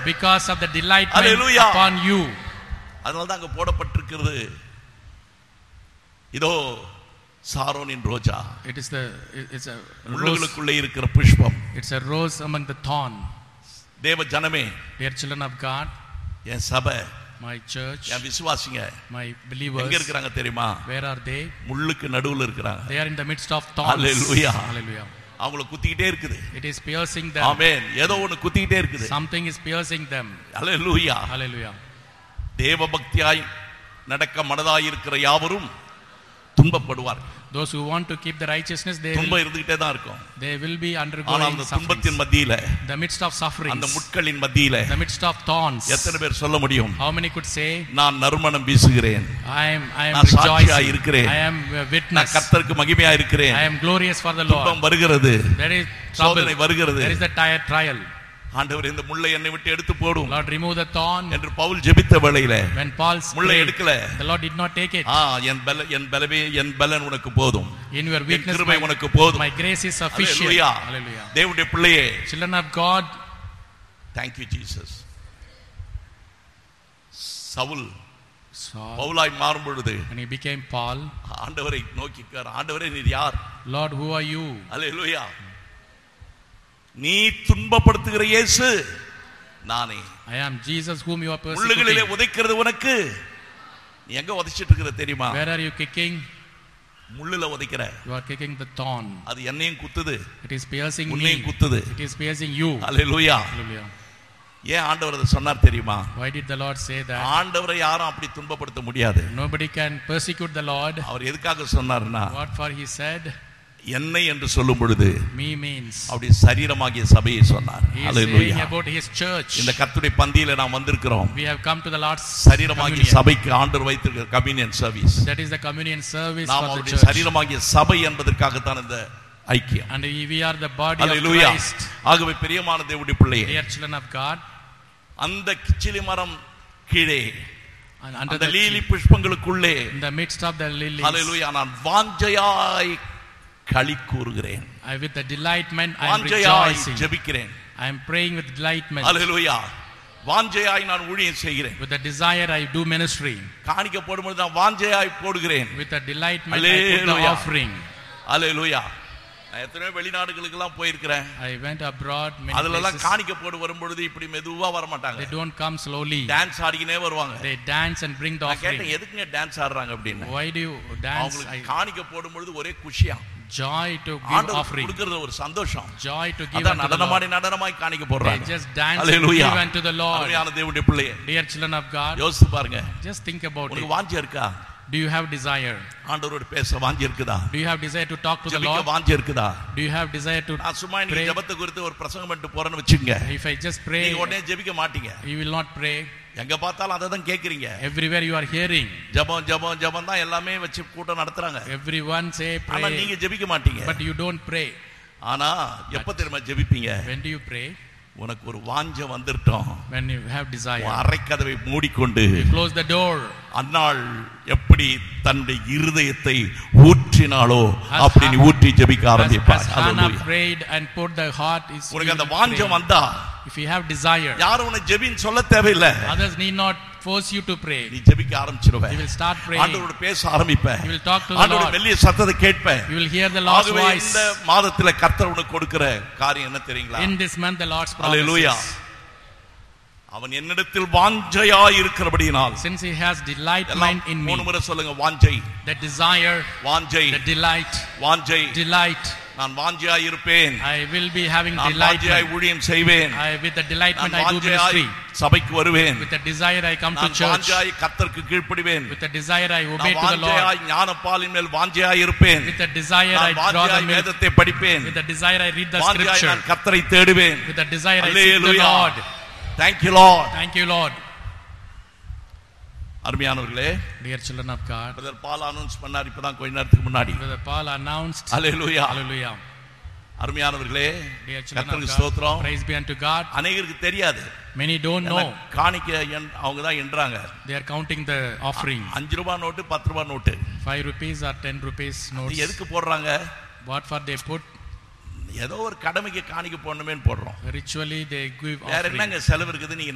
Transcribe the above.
because of the delight Hallelujah. upon you. அதனால தான் அங்க போடப்பட்டிருக்கிறது இதோ சாரோனின் ரோஜா It is the it- it's a rose. முள்ளுகளுக்குள்ளே இருக்கிற புஷ்பம் It's a rose among the thorn. தேவ ஜனமே Dear children of God, என் சபை my church, என் விசுவாசிங்க my எங்க believers, இருக்கிறாங்க தெரியுமா where are they? முள்ளுக்கு நடுவுல இருக்கிறாங்க They are in the midst of thorns. Hallelujah. Hallelujah. அவங்கள குத்திக்கிட்டே இருக்குது It is piercing them. ஆமென் ஏதோ ஒண்ணு குத்திக்கிட்டே இருக்குது Something is piercing them. Hallelujah Hallelujah. தேவ பக்தியாய் நடக்க மனதாய் இருக்கிற யாவரும் துன்பப்படுவார் Those who want to keep the righteousness, they will, துன்பம் இருந்துகிட்டே தான் இருக்கும் they will be ஆனால் undergoing அந்த sufferings. துன்பத்தின் மத்தியில The midst of sufferings, அந்த முட்களின் மத்தியில the midst of thorns. எத்தனை பேர் சொல்ல முடியும் How many could say, நான் நறுமணம் வீசுகிறேன் I am, I am நான் சாட்சியா rejoicing, இருக்கிறேன். I am a நான் witness, கர்த்தருக்கு மகிமையா இருக்கிறேன் I am glorious for the துன்பம் Lord. வருகிறது There is trouble, சோதனை வருகிறது there is the tire trial. ஆண்டவர் இந்த முள்ளை என்னை விட்டு எடுத்து போடும் Lord, remove the thorn. என்று பவுல் ஜெபித்த வேளையில When Paul முள்ளை prayed, எடுக்கல the Lord did not take it. ஆ என் பல என் பலவே என் பலன் உனக்கு போதும் In your என் weakness, கிருபை my, உனக்கு போதும் my grace is sufficient. Hallelujah. Hallelujah. தேவனுடைய பிள்ளையே Children of God, thank you Jesus Saul Saul, பவுலாய் மாறும் பொழுது when he became Paul, ஆண்டவரை நோக்கிக்கார் ஆண்டவரே நீர் யார் Lord, who are you? அல்லேலூயா நீ துன்பப்படுத்துகிற இயேசு நானே I am Jesus whom you are முள்ளுகளிலே persecuting. உதைக்கிறது உனக்கு நீ எங்க உதைச்சிட்டு இருக்கிற தெரியுமா Where are you kicking? முள்ளுல உதைக்கிற You are kicking the thorn. அது என்னையும் குத்துது It is piercing me. உன்னையும் குத்துது It is piercing you. Hallelujah Hallelujah. ஏன் ஆண்டவர் அதை சொன்னார் தெரியுமா Why did the Lord say that? ஆண்டவரை யாரும் அப்படி துன்பப்படுத்த முடியாது Nobody can persecute the Lord. அவர் எதுக்காக சொன்னார்னா What for he said? என்னை என்று சொல்லும் பொழுது Me means. அப்படி சரீரமாகிய சபையை சொன்னார் He is saying hallelujah about his church. இந்த கர்த்தருடைய பந்தியில நாம் வந்திருக்கிறோம் We have come to the Lord's சரீரமாகிய communion. சபைக்கு ஆண்டவர் வைத்திருக்கிற communion service That is the communion service நாம் for the அவருடைய church. சரீரமாகிய சபை என்பதற்காகத்தான் இந்த ஐக்கியம் And we are the body of hallelujah Christ. ஆகவே பிரியமான தேவனுடைய பிள்ளையே Dear children of God. அந்த கிச்சிலி மரம் கீழே And under அந்த the லீலி புஷ்பங்களுக்குள்ளே in the midst of the lilies, ஹalleluya நான் வாஞ்சையாய் களி கூறுகிறேன் I, with the delightment I am வாஞ்சையாய் rejoicing. ஜெபிக்கிறேன் I am praying with delightment. ஹalleluya வாஞ்சையாய் நான் ஊழியம் செய்கிறேன் With the desire I do ministry. காணிக்க போடும்போது நான் வாஞ்சையாய் போடுகிறேன் With the delightment I put the Hallelujah. offering. ஹalleluya நான் எத்தனையோ வெளிநாடுகளுக்கு எல்லாம் போயிருக்கிறேன் I went abroad many அதுல எல்லாம் places. காணிக்க போடு வரும்பொழுது இப்படி மெதுவா வர மாட்டாங்க They don't come slowly. Dance ஆடிக்கினே வருவாங்க They dance and bring the நான் கேட்டேன் offering. எதுக்குங்க டான்ஸ் ஆடுறாங்க அப்படின்னு Why do you dance? அவங்களுக்கு I, காணிக்க போடும்பொழுது ஒரே குஷியா joy to give ஆண்டவர் offering. கொடுக்கறது ஒரு சந்தோஷம் Joy to give அதான் unto the நடனமாடி Lord. நடனமாய் காணிக்க They போடுறாங்க just dance and Hallelujah. give unto the Lord. அருமையான தேவனுடைய பிள்ளையே Dear children of God, யோசித்து பாருங்க just think about it. உனக்கு வாஞ்சி இருக்கா Do you have desire? ஆண்டவரோட பேச வாஞ்சி இருக்குதா Do you have desire to talk to the ஜெபிக்க Lord? வாஞ்சி இருக்குதா Do you have desire to நான் சும்மா நீங்க pray? ஜெபத்தை குறித்து ஒரு பிரசங்கம் பண்ணிட்டு போறேன்னு வச்சுங்க If I just pray, நீங்க உடனே ஜெபிக்க மாட்டீங்க you will not pray. எங்க பார்த்தாலும் அதை தான் கேக்குறீங்க Everywhere you are hearing, ஜெபம் ஜெபம் ஜெபம் தான் எல்லாமே வச்சு கூட்டம் நடத்துறாங்க everyone say ஆனா pray, நீங்க ஜெபிக்க மாட்டீங்க but you don't pray. ஆனா எப்ப தெரியுமா ஜெபிப்பீங்க When do you pray? உனக்கு ஒரு வாஞ்ச வந்துட்டோம் When you have உன் desire. அறைக்கதவை மூடிக்கொண்டு You close the door. அன்னாள் எப்படி தன்னுடைய இருதயத்தை ஊற்றினாளோ As அப்படி நீ Ha- ஊற்றி ஜெபிக்க As, ஆரம்பிப்பார் as Hannah Hallelujah. prayed and put the heart is உனக்கு you அந்த will வாஞ்சம் pray. வந்தா If you have desire, யாரும் உன்னை ஜெபின்னு சொல்ல தேவையில்லை others need not force you to pray. நீ ஜெபிக்க ஆரம்பிச்சிருவ You will start praying. ஆண்டவரோட பேச ஆரம்பிப்ப You will talk to the ஆண்டவரோட Lord. மெல்லிய சத்தத்தை கேட்ப You will hear the Lord's ஆகவே voice. இந்த மாதத்துல கர்த்தர் உனக்கு கொடுக்கிற காரியம் என்ன தெரியுங்களா In this month, the Lord's Hallelujah. promises. அவன் என்னிடத்தில் வாஞ்சையா இருக்கிறபடியினால் Since He has எல்லாம் delightment in me, மூணு முறை சொல்லுங்க வாஞ்சை the desire, வாஞ்சை the delight, வாஞ்சை delight. நான் வாஞ்சையா இருப்பேன் I will be having நான் வாஞ்சையாய் delightment. ஊழியம் செய்வேன் I, with the delightment, நான் I do வாஞ்சையாய் ministry. சபைக்கு வருவேன் With the desire, I come to நான் church. வாஞ்சையாய் கர்த்தருக்கு கீழ்ப்படிவேன் With the desire, I obey நான் to the Lord. வாஞ்சையாய் ஞானப்பாலின் மேல் வாஞ்சையாய் இருப்பேன் With the desire, I நான் draw the வாஞ்சையாய் milk. வேதத்தை படிப்பேன் With the desire, I read the வாஞ்சையாய் scripture. நான் கர்த்தரை தேடுவேன் With the desire, I seek the Hallelujah. Lord. Thank you Lord Thank you, Lord. அருமையானவர்களே Dear children of God, brother Paul announce பண்ணார் இப்பதான் கொஞ்ச நேரத்துக்கு முன்னாடி Brother Paul announced, ஹalleluya Hallelujah. அருமையானவர்களே Dear children of கர்த்தருக்கு God, ஸ்தோத்திரம் praise be unto God. அநேகருக்கு தெரியாது Many don't ஏன்னா know. காணிக்க எண்- அவங்க தான் எண்றாங்க They are counting the offering. அஞ்சு ரூபாய் நோட்டு பத்து ரூபாய் note Five rupees or ten rupees இது notes. எதுக்கு போடுறாங்க What for they put? ஏதோ ஒரு கடமைக்கு காணிக்க போடணுமேன்னு போடுறோம் Ritually they give வேற offering. என்னங்க செலவு இருக்குது நீங்க